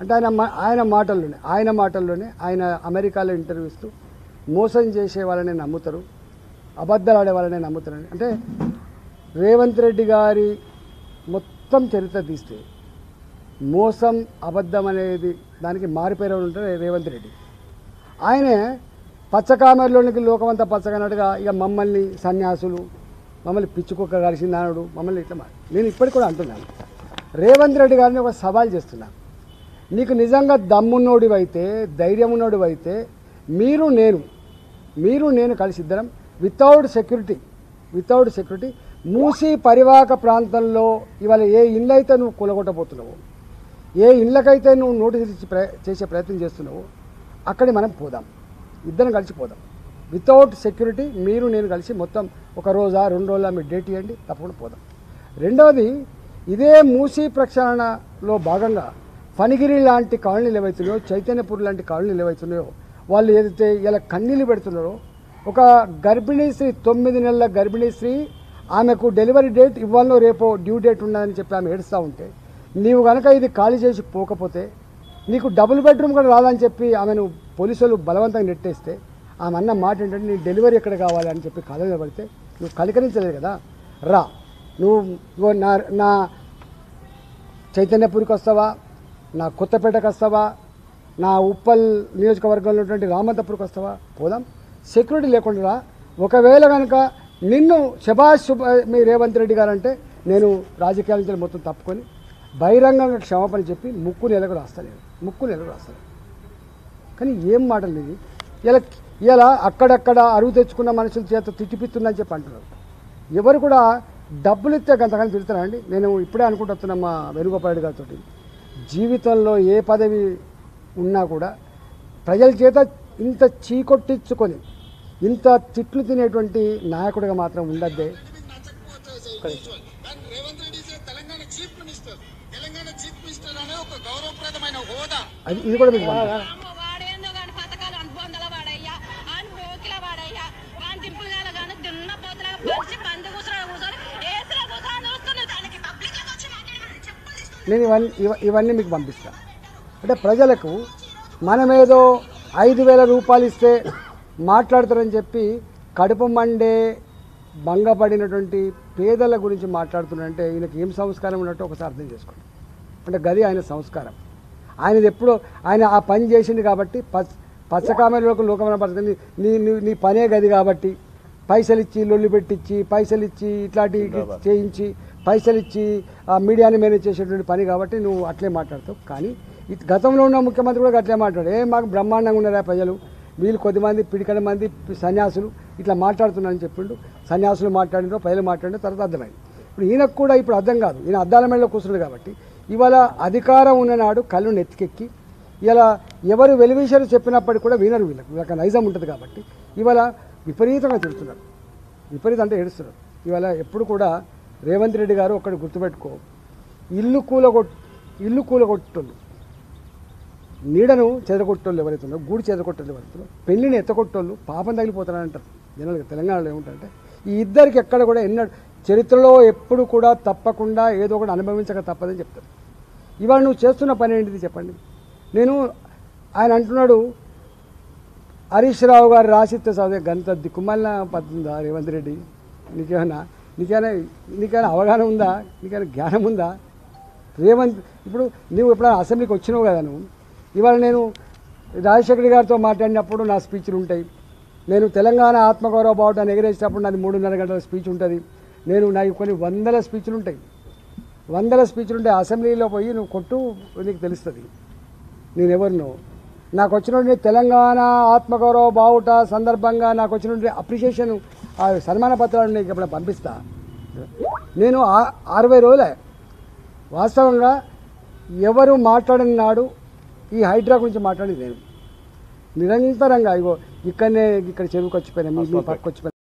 అంటే ఆయన మా- ఆయన మాటల్లోనే ఆయన మాటల్లోనే ఆయన అమెరికాలో ఇంటర్వ్యూ ఇస్తూ మోసం చేసే వాళ్ళని నమ్ముతారు అబద్ధాలు ఆడే వాళ్ళని నమ్ముతారని అంటే రేవంత్ రెడ్డి గారి మొత్తం చరిత్ర తీస్తే మోసం అబద్ధం అనేది దానికి మారిపోయిన ఉంటారు రేవంత్ రెడ్డి ఆయనే పచ్చకామెరలోనికి లోకమంతా పచ్చగన్నట్టుగా ఇక మమ్మల్ని సన్యాసులు మమ్మల్ని పిచ్చుకుక్క కలిసిందానుడు మమ్మల్ని ఇట్లా మా- నేను ఇప్పటికి కూడా అంటున్నాను రేవంత్ రెడ్డి గారిని ఒక సవాల్ చేస్తున్నాను నీకు నిజంగా దమ్మున్నోడివైతే ధైర్యం ఉన్నోడివైతే మీరు నేను మీరు నేను కలిసి ఇద్దరం without security without security Musi పరివాహక ప్రాంతంలో ఇవాళ ఏ ఇల్లు అయితే నువ్వు కూలగొట్టబోతున్నావు ఏ ఇళ్ళకైతే నువ్వు నోటీసులు ఇచ్చి ప్ర చేసే ప్రయత్నం చేస్తున్నావో అక్కడికి మనం పోదాం ఇద్దరం కలిసి పోదాం వితౌట్ సెక్యూరిటీ మీరు నేను కలిసి మొత్తం ఒక రోజా రెండు రోజుల మీరు డేట్ ఇవ్వండి తప్పకుండా పోదాం రెండవది ఇదే మూసీ ప్రక్షాళనలో భాగంగా ఫణిగిరి లాంటి కాలనీలు ఏవైతున్నాయో చైతన్యపూర్ లాంటి కాలనీలు ఏవైతున్నాయో వాళ్ళు ఏదైతే ఇలా కన్నీళ్ళు పెడుతున్నారో ఒక గర్భిణీ స్త్రీ తొమ్మిది నెలల గర్భిణీ స్త్రీ ఆమెకు డెలివరీ డేట్ ఇవ్వాలో రేపో డ్యూ డేట్ ఉన్నదని చెప్పి ఆమె ఏడుస్తూ ఉంటే నీవు కనుక ఇది ఖాళీ చేసి పోకపోతే నీకు డబుల్ బెడ్రూమ్ కూడా రాదని చెప్పి ఆమెను పోలీసులు బలవంతంగా నెట్టేస్తే ఆమె అన్న మాట ఏంటంటే నీ డెలివరీ ఎక్కడ కావాలి అని చెప్పి కళ నిలబడితే నువ్వు కలికరించలేదు కదా రా నువ్వు ఇగో నా నా చైతన్యపురికి వస్తావా నా కొత్తపేటకు వస్తావా నా ఉప్పల్ నియోజకవర్గంలో ఉన్నటువంటి రామంతపురికి వస్తావా పోదాం సెక్యూరిటీ లేకుండా రా. ఒకవేళ కనుక నిన్ను శభాష్ శుభ మీ రేవంత్ రెడ్డి గారు అంటే నేను రాజకీయాల నుంచి మొత్తం తప్పుకొని బహిరంగంగా క్షమాపణ చెప్పి ముక్కు నెలకు రాస్తాను నేను ముక్కు నెలకు రాస్తాను కానీ ఏం మాటలు ఇది ఇలా ఇలా అక్కడక్కడ అరువు తెచ్చుకున్న మనుషుల చేత తిట్టిపిస్తుందని చెప్పి అంటున్నారు ఎవరు కూడా డబ్బులు ఇస్తే గంతగాని తిడతారండి నేను ఇప్పుడే అనుకుంటున్నా మా వేణుగోపాల్ రెడ్డి గారితో జీవితంలో ఏ పదవి ఉన్నా కూడా ప్రజల చేత ఇంత చీకొట్టించుకొని ఇంత తిట్లు తినేటువంటి నాయకుడిగా మాత్రం ఉండద్దే కానీ Revanth Reddy is a Telangana chief minister Telangana chief minister అనే ఒక గౌరవప్రదమైన హోదా అది ఇది కూడా మీకు పంపిస్తాను. అమ్మ వాడేందో కానీ పథకాలు అనుబంధాల వాడయ్యా అని పోకిల వాడయ్యా అని దింపుగాల కానీ దున్న పోతలాగా పరిచి పంది కూసురాడు కూర్చొని ఏసులో కూర్చొని చూస్తున్నది దానికి పబ్లిక్ వచ్చి మాట్లాడమని చెప్పులు తీసుకొని నేను ఇవన్నీ ఇవ- ఇవన్నీ మీకు పంపిస్తాను అంటే ప్రజలకు మనమేదో ఐదు వేల రూపాయలు ఇస్తే మాట్లాడతారని చెప్పి కడుపు మండే భంగపడినటువంటి పేదల గురించి మాట్లాడుతున్నారంటే ఈయనకి ఏం సంస్కారం ఉన్నట్టు ఒకసారి అర్థం చేసుకోండి అంటే గది ఆయన సంస్కారం ఆయనది ఎప్పుడో ఆయన ఆ పని చేసింది కాబట్టి పచ్చ పచ్చకామెలోకి లోకమైన పడుతుంది నీ నీ నీ పనే గది కాబట్టి పైసలు ఇచ్చి లొల్లి పెట్టించి పైసలు ఇచ్చి ఇట్లాంటి చేయించి పైసలు ఇచ్చి ఆ మీడియాని మేనేజ్ చేసేటువంటి పని కాబట్టి నువ్వు అట్లే మాట్లాడతావు కానీ ఇట్- గతంలో ఉన్న ముఖ్యమంత్రి కూడా అట్లే మాట్లాడు ఏ మాకు బ్రహ్మాండంగా ఉన్నారా ప్రజలు వీళ్ళు కొద్దిమంది పిడికడ మంది సన్యాసులు ఇట్లా మాట్లాడుతున్నారని చెప్పిండు సన్యాసులు మాట్లాడినో ప్రజలు మాట్లాడిన తర్వాత అర్థమైంది ఇప్పుడు ఈయనకు కూడా ఇప్పుడు అర్థం కాదు ఈయన అద్దాల మేడలో కూర్చున్నాడు కాబట్టి ఇవాళ అధికారం ఉన్ననాడు కళ్ళు నెత్తికెక్కి ఇలా ఎవరు వెలివిషయాలు చెప్పినప్పటికీ కూడా వినరు వీళ్ళకి వీళ్ళకి నైజం ఉంటుంది కాబట్టి ఇవాళ విపరీతంగా తిడుతున్నారు విపరీతం అంటే ఏడుస్తున్నారు ఇవాళ ఎప్పుడు కూడా రేవంత్ రెడ్డి గారు ఒక్కటి గుర్తుపెట్టుకో ఇల్లు కూలగొట్ ఇల్లు కూలగొట్టోళ్ళు నీడను చెదరగొట్టోళ్ళు ఎవరైతే ఉన్నారో గూడు చెదరగొట్టోళ్ళు ఎవరైతే ఉన్నారో పెళ్లిని ఎత్తగొట్టోళ్ళు పాపం తగిలిపోతారని అంటారు జనరల్గా తెలంగాణలో ఏముంటారంటే ఈ ఇద్దరికి ఎక్కడ కూడా ఎన్నడూ చరిత్రలో ఎప్పుడు కూడా తప్పకుండా ఏదో ఒకటి అనుభవించక తప్పదని చెప్తారు ఇవాళ నువ్వు చేస్తున్న పని ఏంటిది చెప్పండి నేను ఆయన అంటున్నాడు హరీష్ రావు గారు రాసిస్తే చదివే గంత దిక్కుమాలిన పడుతుందా రేవంత్ రెడ్డి నీకేమైనా నీకేమైనా నీకేమైనా అవగాహన ఉందా నీకేమైనా జ్ఞానం ఉందా రేవంత్ ఇప్పుడు నువ్వు ఎప్పుడైనా అసెంబ్లీకి వచ్చినావు కదా నువ్వు ఇవాళ నేను రాజశేఖర్ గారితో మాట్లాడినప్పుడు నా స్పీచ్లు ఉంటాయి నేను తెలంగాణ ఆత్మగౌరవ బావుటాన్ని ఎగరేసినప్పుడు నాది మూడున్నర గంటల స్పీచ్ ఉంటుంది నేను నాకు కొన్ని వందల స్పీచ్లు ఉంటాయి వందల స్పీచ్లు ఉంటాయి అసెంబ్లీలో పోయి నువ్వు కొట్టు నీకు తెలుస్తుంది నేను ఎవరినో నాకు వచ్చినటువంటి తెలంగాణ ఆత్మగౌరవ బావుట సందర్భంగా నాకు వచ్చినటువంటి అప్రిషియేషన్ ఆ సన్మాన పత్రాలు నీకు ఇప్పుడు పంపిస్తా నేను ఆ- అరవై రోజులే వాస్తవంగా ఎవరు మాట్లాడిన నాడు ఈ హైడ్రా గురించి మాట్లాడి నేను నిరంతరంగా ఇగో ఇక్కడనే ఇక్కడ చెరువుకి వచ్చిపోయినా మీ మీ పక్కకు వచ్చిపోయినా